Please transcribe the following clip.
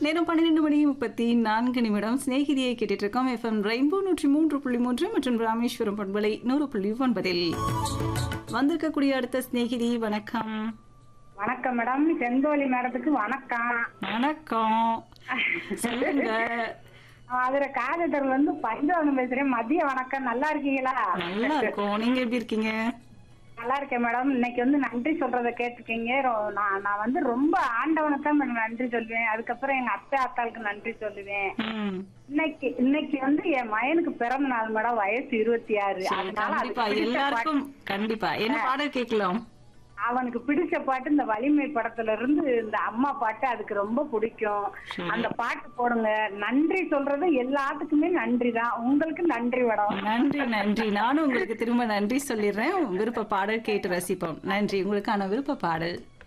நேரம் பன்னிரெண்டு மணி முப்பத்தி நான்கு நிமிடம் சிநேகிதியை கேட்டுட்டு இருக்கோம் எஃப்எம் ரெயின்போ நூற்றி மூன்று புள்ளி மூன்று மற்றும் ராமேஸ்வரம் பண்பலை நூறு புள்ளி ஒன்பதில் வந்திருக்கக்கூடிய அடுத்த சிநேகிதி வணக்கம் வணக்கம் மேடம் செந்தோலி மேடத்துக்கு வணக்கம் வணக்கம் சொல்லுங்க அதுல காதட்டர் வந்து பஞ்சவனம் பேசுறேன் மதிய வணக்கம் நல்லா இருக்கீங்களா நல்லா இருக்கும் நீங்க எப்படி இருக்கீங்க நல்லா இருக்கேன் மேடம் இன்னைக்கு வந்து நன்றி சொல்றத கேட்டிருக்கீங்க ரொ- நான் நான் வந்து ரொம்ப ஆண்டவனுக்கு தான் மேடம் நன்றி சொல்லுவேன் அதுக்கப்புறம் எங்க அத்தை அத்தாளுக்கு நன்றி சொல்லுவேன் ம் இன்னைக்கு இன்னைக்கு வந்து என் மயனுக்கு பிறந்த நாள் மேடம் வயசு இருபத்தி ஆறு சரி, அதனால கண்டிப்பா அதுக்கு பிடிச்ச எல்லாருக்கும் கண்டிப்பா என்ன பாடல் கேட்கலாம் பாட்டு- அவனுக்கு பிடிச்ச பாட்டு இந்த வலிமை படத்துல இருந்து இந்த அம்மா பாட்டு அதுக்கு ரொம்ப பிடிக்கும் சரி. அந்த பாட்டு போடுங்க நன்றி சொல்றது எல்லாத்துக்குமே நன்றி தான் உங்களுக்கு நன்றி மேடம் நன்றி நன்றி நானும் உங்களுக்கு திரும்ப நன்றி சொல்லிடுறேன் விருப்ப பாடல் கேட்டு ரசிப்போம் நன்றி உங்களுக்கான விருப்ப பாடல்